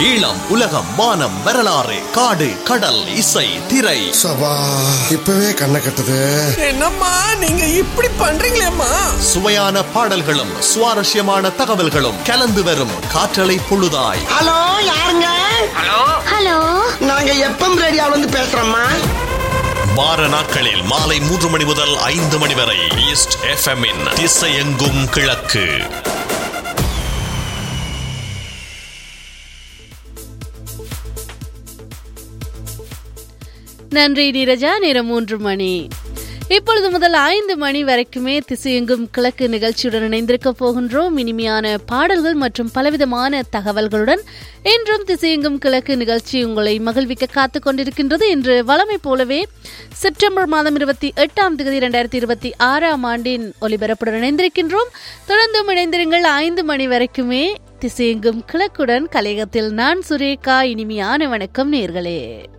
ஈழம் உலகம் வானம் வரலாறு காடு கடல் இசை திரை சபா இப்பவே கண்ணை கட்டுது என்னம்மா நீங்க இப்படி பண்றீங்களேம்மா சுவையான பாடல்களும் சுவாரஸ்யமான தகவல்களும் கலந்து வரும் காற்றலை பொழுதாய் ஹலோ யாருங்க ஹலோ நாங்க எப்பம் ரேடியோல இருந்து பேசுறோம்மா வார நாட்களில் மாலை மூன்று மணி முதல் ஐந்து மணி வரை ஈஸ்ட் எஃப்எம் இன் திசையெங்கும் கிழக்கு நன்றி நீரஜா நேரம் மூன்று மணி இப்பொழுது முதல் ஐந்து மணி வரைக்குமே திசையெங்கும் கிழக்கு நிகழ்ச்சியுடன் இணைந்திருக்க போகின்றோம் இனிமையான பாடல்கள் மற்றும் பலவிதமான தகவல்களுடன் இன்றும் திசையெங்கும் கிழக்கு நிகழ்ச்சி உங்களை மகிழ்விக்க காத்துக் கொண்டிருக்கின்றது இன்று வளமை போலவே செப்டம்பர் மாதம் இருபத்தி எட்டாம் தேதி இரண்டாயிரத்தி இருபத்தி ஆறாம் ஆண்டின் ஒலிபரப்புடன் இணைந்திருக்கின்றோம் தொடர்ந்தும் இணைந்திருங்கள் ஐந்து மணி வரைக்குமே திசையெங்கும் கிழக்குடன் கலையகத்தில் நான் சுரேகா இனிமையான வணக்கம் நேர்களே